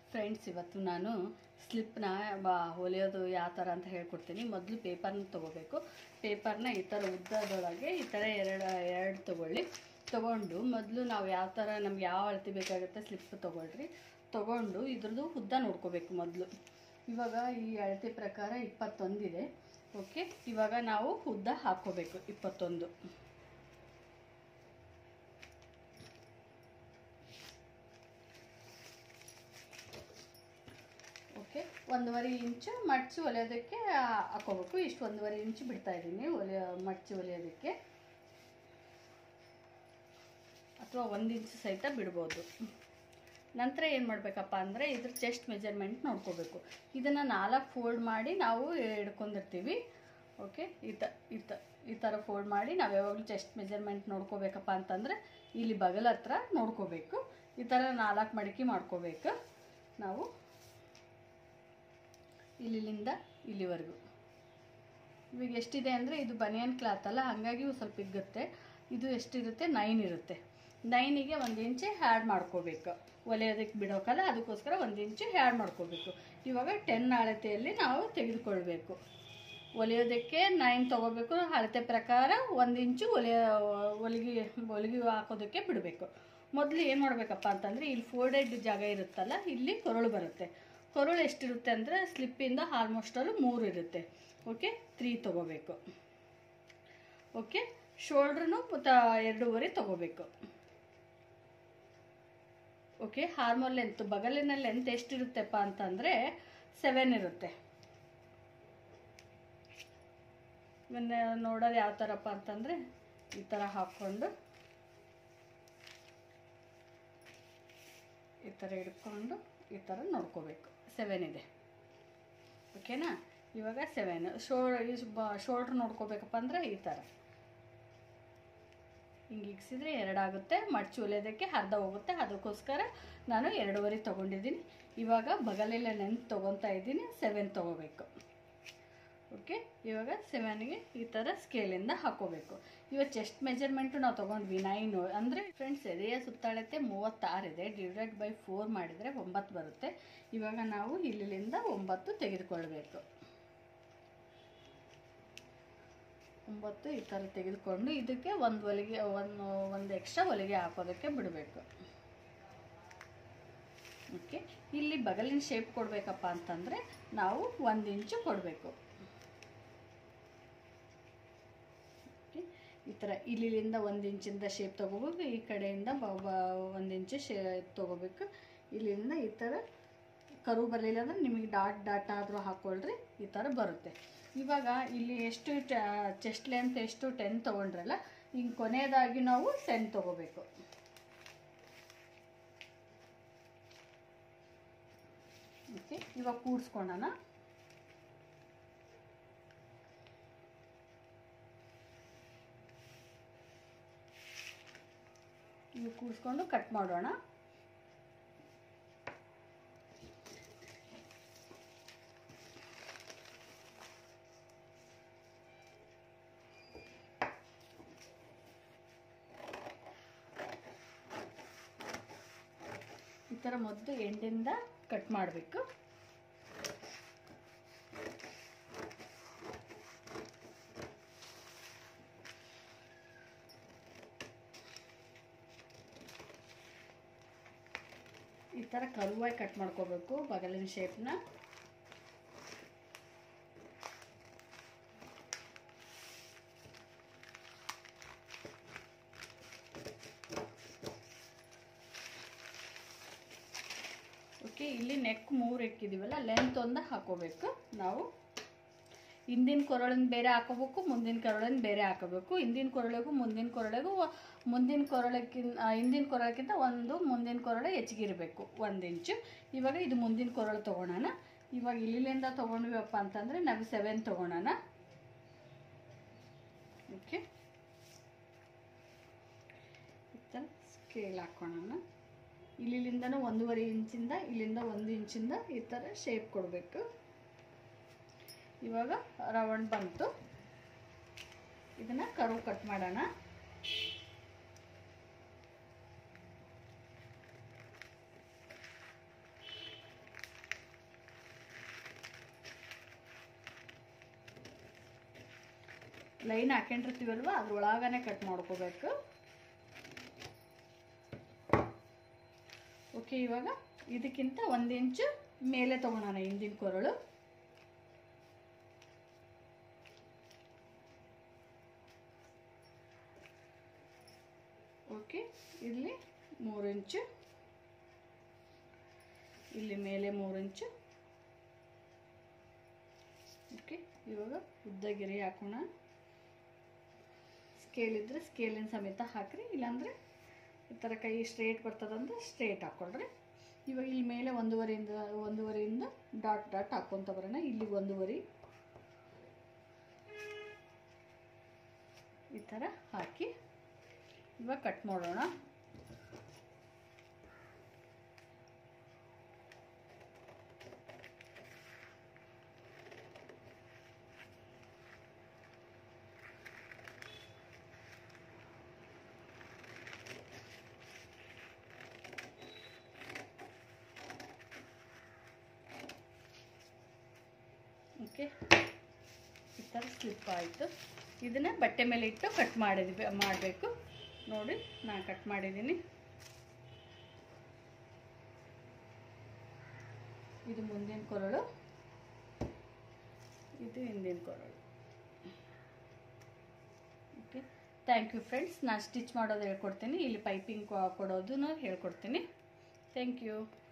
friends ಇವತ್ತು ನಾನು ಸ್ಲಿಪ್ನ ಬ ಹೊಲಿಯೋದು ಯಾವ ಥರ ಅಂತ ಹೇಳ್ಕೊಡ್ತೀನಿ ಮೊದಲು ಪೇಪರ್ನ ತೊಗೋಬೇಕು ಪೇಪರ್ನ ಈ ಥರ ಉದ್ದದೊಳಗೆ ಈ ಥರ ಎರಡು ಎರಡು ತೊಗೊಳ್ಳಿ ತೊಗೊಂಡು ಮೊದಲು ನಾವು ಯಾವ ಥರ ನಮ್ಗೆ ಯಾವ ಅಳತೆ ಬೇಕಾಗುತ್ತೆ ಸ್ಲಿಪ್ ತೊಗೊಳ್ರಿ ತೊಗೊಂಡು ಇದ್ರದ್ದು ಉದ್ದ ನೋಡ್ಕೋಬೇಕು ಮೊದಲು ಇವಾಗ ಈ ಅಳತೆ ಪ್ರಕಾರ ಇಪ್ಪತ್ತೊಂದಿದೆ ಓಕೆ ಇವಾಗ ನಾವು ಉದ್ದ ಹಾಕ್ಕೋಬೇಕು ಇಪ್ಪತ್ತೊಂದು ಓಕೆ ಒಂದೂವರೆ ಇಂಚು ಮಡ್ಚಿ ಹೊಲಿಯೋದಕ್ಕೆ ಹಾಕೋಬೇಕು ಇಷ್ಟು ಒಂದೂವರೆ ಇಂಚು ಬಿಡ್ತಾ ಇದ್ದೀನಿ ಹೊಲಿಯೋ ಮಡ್ಚಿ ಹೊಲಿಯೋದಕ್ಕೆ ಅಥವಾ ಒಂದು ಇಂಚು ಸಹಿತ ಬಿಡ್ಬೋದು ನಂತರ ಏನು ಮಾಡಬೇಕಪ್ಪ ಅಂದರೆ ಇದ್ರ ಚೆಸ್ಟ್ ಮೆಜರ್ಮೆಂಟ್ ನೋಡ್ಕೋಬೇಕು ಇದನ್ನು ನಾಲ್ಕು ಫೋಲ್ಡ್ ಮಾಡಿ ನಾವು ಹಿಡ್ಕೊಂಡಿರ್ತೀವಿ ಓಕೆ ಈ ತ ಈ ತ ಈ ಥರ ಫೋಲ್ಡ್ ಮಾಡಿ ನಾವು ಯಾವಾಗಲೂ ಚೆಸ್ಟ್ ಮೆಜರ್ಮೆಂಟ್ ನೋಡ್ಕೋಬೇಕಪ್ಪ ಅಂತಂದರೆ ಇಲ್ಲಿ ಬಗಲ ಹತ್ರ ನೋಡ್ಕೋಬೇಕು ಈ ಥರ ನಾಲ್ಕು ಮಡಿಕೆ ಮಾಡ್ಕೋಬೇಕು ನಾವು ಇಲ್ಲಿಂದ ಇಲ್ಲಿವರೆಗೂ ಇವಾಗ ಎಷ್ಟಿದೆ ಅಂದರೆ ಇದು ಬನಿಯನ್ ಕ್ಲಾತ್ ಅಲ್ಲ ಹಾಗಾಗಿ ಇವು ಸ್ವಲ್ಪ ಇಗ್ಗುತ್ತೆ ಇದು ಎಷ್ಟಿರುತ್ತೆ ನೈನ್ ಇರುತ್ತೆ ನೈನಿಗೆ ಒಂದು ಇಂಚು ಹ್ಯಾಡ್ ಮಾಡ್ಕೋಬೇಕು ಒಲೆಯೋದಕ್ಕೆ ಬಿಡೋಕಲ್ಲ ಅದಕ್ಕೋಸ್ಕರ ಒಂದು ಇಂಚು ಹ್ಯಾಡ್ ಮಾಡ್ಕೋಬೇಕು ಇವಾಗ ಟೆನ್ ಅಳತೆಯಲ್ಲಿ ನಾವು ತೆಗೆದುಕೊಳ್ಬೇಕು ಒಲೆಯೋದಕ್ಕೆ ನೈನ್ ತೊಗೋಬೇಕು ಅಳತೆ ಪ್ರಕಾರ ಒಂದು ಇಂಚು ಒಲೆಯ ಹೊಲಿಗೆ ಹೊಲಿಗೆ ಹಾಕೋದಕ್ಕೆ ಬಿಡಬೇಕು ಮೊದಲು ಏನು ಮಾಡಬೇಕಪ್ಪ ಅಂತಂದರೆ ಇಲ್ಲಿ ಫೋಲ್ಡೆಡ್ ಜಾಗ ಇರುತ್ತಲ್ಲ ಇಲ್ಲಿ ಕೊರಳು ಬರುತ್ತೆ ಕೊರಳು ಎಷ್ಟಿರುತ್ತೆ ಅಂದರೆ ಸ್ಲಿಪ್ಪಿಂದ ಆಲ್ಮೋಸ್ಟಲ್ಲಿ ಮೂರು ಇರುತ್ತೆ ಓಕೆ ತ್ರೀ ತೊಗೋಬೇಕು ಓಕೆ ಶೋಲ್ಡ್ರೂ ತ ಎರಡೂವರೆ ತೊಗೋಬೇಕು ಓಕೆ ಹಾರ್ಮೋನ್ ಲೆಂತ್ ಬಗಲಿನ ಲೆಂತ್ ಎಷ್ಟಿರುತ್ತೆಪ್ಪ ಅಂತಂದರೆ ಸೆವೆನ್ ಇರುತ್ತೆ ಇವನ್ನ ನೋಡೋದು ಯಾವ ಥರಪ್ಪ ಅಂತಂದರೆ ಈ ಥರ ಹಾಕ್ಕೊಂಡು ಈ ಥರ ಹಿಡ್ಕೊಂಡು ಈ ಥರ ನೋಡ್ಕೋಬೇಕು ಸೆವೆನ್ ಇದೆ ಓಕೆನಾ ಇವಾಗ ಸೆವೆನ್ ಶೋ ಶೋಲ್ಡ್ರ್ ನೋಡ್ಕೋಬೇಕಪ್ಪ ಅಂದರೆ ಈ ಥರ ಹಿಂಗೆ ಇಕ್ಸಿದ್ರೆ ಎರಡಾಗುತ್ತೆ ಮಡ್ಚಿ ಹೊಲಿಯೋದಕ್ಕೆ ಅರ್ಧ ಹೋಗುತ್ತೆ ಅದಕ್ಕೋಸ್ಕರ ನಾನು ಎರಡೂವರೆ ತೊಗೊಂಡಿದ್ದೀನಿ ಇವಾಗ ಬಗಲೆಲ್ಲ ನೆನ್ತು ತೊಗೊತಾ ಇದ್ದೀನಿ ಸೆವೆನ್ ತೊಗೋಬೇಕು ಓಕೆ ಇವಾಗ ಸೆವೆನ್ಗೆ ಈ ಥರ ಸ್ಕೇಲಿಂದ ಹಾಕೋಬೇಕು ಇವಾಗ ಚೆಸ್ಟ್ ಮೆಜರ್ಮೆಂಟು ನಾವು ತೊಗೊಂಡ್ವಿ ನೈನು ಅಂದರೆ ಫ್ರೆಂಡ್ಸ್ ಎದೆಯ ಸುತ್ತಾಳತೆ ಮೂವತ್ತಾರಿದೆ ಡಿವೈಡ್ ಬೈ ಫೋರ್ ಮಾಡಿದರೆ ಒಂಬತ್ತು ಬರುತ್ತೆ ಇವಾಗ ನಾವು ಇಲ್ಲಿಂದ ಒಂಬತ್ತು ತೆಗೆದುಕೊಳ್ಬೇಕು ಒಂಬತ್ತು ಈ ಥರ ತೆಗೆದುಕೊಂಡು ಇದಕ್ಕೆ ಒಂದು ಹೊಲಿಗೆ ಒಂದು ಒಂದು ಎಕ್ಸ್ಟ್ರಾ ಹೊಲಿಗೆ ಹಾಕೋದಕ್ಕೆ ಬಿಡಬೇಕು ಓಕೆ ಇಲ್ಲಿ ಬಗಲಿನ ಶೇಪ್ ಕೊಡಬೇಕಪ್ಪ ಅಂತಂದರೆ ನಾವು ಒಂದು ಇಂಚು ಕೊಡಬೇಕು ಓಕೆ ಈ ಥರ ಇಲ್ಲಿಂದ ಒಂದು ಇಂಚಿಂದ ಶೇಪ್ ತೊಗೋಬೇಕು ಈ ಕಡೆಯಿಂದ ಒಂದು ಇಂಚು ಶೇ ತೊಗೋಬೇಕು ಇಲ್ಲಿಂದ ಈ ಥರ ಕರು ಬರಲಿಲ್ಲ ಅಂದರೆ ನಿಮಗೆ ಡಾಟ್ ಡಾಟ್ ಆದರೂ ಹಾಕ್ಕೊಳ್ರಿ ಈ ಥರ ಬರುತ್ತೆ ಇವಾಗ ಇಲ್ಲಿ ಎಷ್ಟು ಚೆಸ್ಟ್ ಲೆಂತ್ ಎಷ್ಟು ಟೆನ್ ತೊಗೊಂಡ್ರಲ್ಲ ಹಿಂಗೆ ಕೊನೆಯದಾಗಿ ನಾವು ಟೆನ್ ತೊಗೋಬೇಕು ಓಕೆ ಇವಾಗ ಕೂಡಿಸ್ಕೊಳ್ಳೋಣ ಇವು ಕೂಡಿಸ್ಕೊಂಡು ಕಟ್ ಮಾಡೋಣ ಈ ಥರ ಮೊದಲು ಎಂಡಿಂದ ಕಟ್ ಮಾಡಬೇಕು ಈ ಥರ ಕರುವಾಗಿ ಕಟ್ ಮಾಡ್ಕೋಬೇಕು ಬಗಲಿನ ಶೇಪ್ನ ಓಕೆ ಇಲ್ಲಿ ನೆಕ್ ಮೂರು ಇಕ್ಕಿದ್ದೀವಲ್ಲ ಲೆಂತ್ ಒಂದು ಹಾಕೋಬೇಕು ನಾವು ಹಿಂದಿನ ಕೊರಳಿನ ಬೇರೆ ಹಾಕೋಬೇಕು ಮುಂದಿನ ಕೊರಳಿನ ಬೇರೆ ಹಾಕೋಬೇಕು ಹಿಂದಿನ ಕೊರಳಿಗೂ ಮುಂದಿನ ಕೊರಳಿಗೂ ಮುಂದಿನ ಕೊರಳಕ್ಕಿಂತ ಹಿಂದಿನ ಕೊರಳಕ್ಕಿಂತ ಒಂದು ಮುಂದಿನ ಕೊರಳು ಹೆಚ್ಚಿಗೆ ಇರಬೇಕು ಒಂದು ಇಂಚು ಇವಾಗ ಇದು ಮುಂದಿನ ಕೊರಳು ತೊಗೊಳೋಣ ಇವಾಗ ಇಲ್ಲಿಂದ ತೊಗೊಂಡ್ವಿವಪ್ಪ ಅಂತಂದರೆ ನಾವು ಸೆವೆನ್ ತೊಗೊಳೋಣ ಓಕೆ ಈ ಥರ ಸ್ಕೇಲ್ ಹಾಕ್ಕೊಳ್ಳೋಣ ಇಲ್ಲಿಂದನೂ ಒಂದೂವರೆ ಇಂಚಿಂದ ಇಲ್ಲಿಂದ ಒಂದು ಇಂಚಿಂದ ಈ ಥರ ಶೇಪ್ ಕೊಡಬೇಕು ಇವಾಗ ರೌಂಡ್ ಬಂತು ಇದನ್ನು ಕರು ಕಟ್ ಮಾಡೋಣ ಲೈನ್ ಹಾಕೊಂಡಿರ್ತೀವಲ್ವ ಅದ್ರೊಳಗನೆ ಕಟ್ ಮಾಡ್ಕೋಬೇಕು ಓಕೆ ಇವಾಗ ಇದಕ್ಕಿಂತ ಒಂದು ಇಂಚು ಮೇಲೆ ತೊಗೊಳೋಣ ಹಿಂದಿನ ಕೊರಳು ಓಕೆ ಇಲ್ಲಿ ಮೂರು ಇಂಚು ಇಲ್ಲಿ ಮೇಲೆ ಮೂರು ಇಂಚು ಓಕೆ ಇವಾಗ ಉದ್ದ ಗೆರೆ ಹಾಕೋಣ ಸ್ಕೇಲ್ ಇದ್ದರೆ ಸ್ಕೇಲಿನ ಸಮೇತ ಹಾಕ್ರಿ ಇಲ್ಲಾಂದರೆ ಈ ಥರ ಕೈ ಸ್ಟ್ರೇಟ್ ಬರ್ತದಂದ್ರೆ ಸ್ಟ್ರೇಟ್ ಹಾಕ್ಕೊಳ್ರಿ ಇವಾಗ ಇಲ್ಲಿ ಮೇಲೆ ಒಂದೂವರೆಯಿಂದ ಒಂದೂವರೆಯಿಂದ ಡಾಟ್ ಡಾಟ್ ಹಾಕ್ಕೊತ ಬರೋಣ ಇಲ್ಲಿ ಒಂದೂವರೆ ಈ ಥರ ಹಾಕಿ ಇವಾಗ ಕಟ್ ಮಾಡೋಣ ಓಕೆ ಈ ಥರ ಸ್ಲಿಪ್ ಆಯಿತು ಇದನ್ನು ಬಟ್ಟೆ ಮೇಲೆ ಇಟ್ಟು ಕಟ್ ಮಾಡಿದ್ವಿ ಮಾಡಬೇಕು ನೋಡಿ ನಾನು ಕಟ್ ಮಾಡಿದ್ದೀನಿ ಇದು ಮುಂದಿನ ಕೊರಳು ಇದು ಹಿಂದಿನ ಕೊರಳು ಓಕೆ ಥ್ಯಾಂಕ್ ಯು ಫ್ರೆಂಡ್ಸ್ ನಾನು ಸ್ಟಿಚ್ ಮಾಡೋದು ಹೇಳ್ಕೊಡ್ತೀನಿ ಇಲ್ಲಿ ಪೈಪಿಂಗ್ ಕೊಡೋದನ್ನು ಹೇಳ್ಕೊಡ್ತೀನಿ ಥ್ಯಾಂಕ್ ಯು